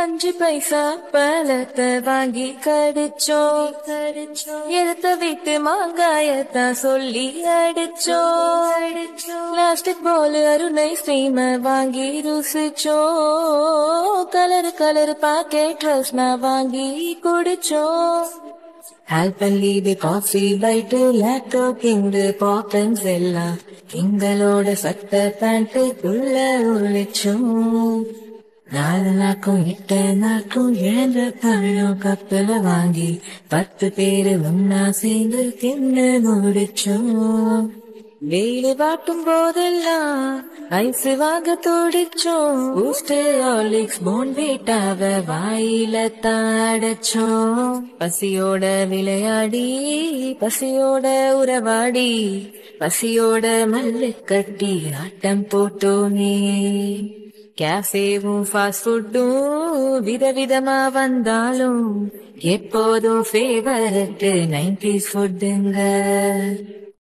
அஞ்சு பைசா பழத்தை வாங்கி கடிச்சோம் கடிச்சோம் எடுத்த வீட்டு மாங்காயத்தான் சொல்லி அடிச்சோம் பிளாஸ்டிக் பால் அருணை ஸ்ரீம வாங்கி ருசிச்சோம் கலர் கலர் பாக்கெட் ரஸ்னா வாங்கி குடிச்சோம் ஆல்பல்லீடு காஃபி பைட்டு லேப்டாப் கிங்கு பாப்பன்ஸ் எல்லாம் கிங்களோட சட்ட பேண்ட்டுக்குள்ள ஒழிச்சோம் நாலு நாக்கும் எட்டு நாக்கும் இழந்த பழம் கப்பல வாங்கி பத்து பேரு ஒன்னா சேர்ந்து தின்னு முடிச்சோம் வெயில் வாட்டும் போதெல்லாம் ஐஸ் வாங்க துடிச்சோம் பூஸ்ட் ஹார்லிக்ஸ் போன் வீட்டாவ வாயில தாடச்சோம் பசியோட விளையாடி பசியோட உறவாடி பசியோட மல்லு கட்டி ஆட்டம் போட்டோமே கேஃபேவும் ஃபாஸ்ட் ஃபுட்டும் விதவிதமா வந்தாலும் எப்போதும் ஃபேவரட் நைன்டிஸ் ஃபுட்டுங்க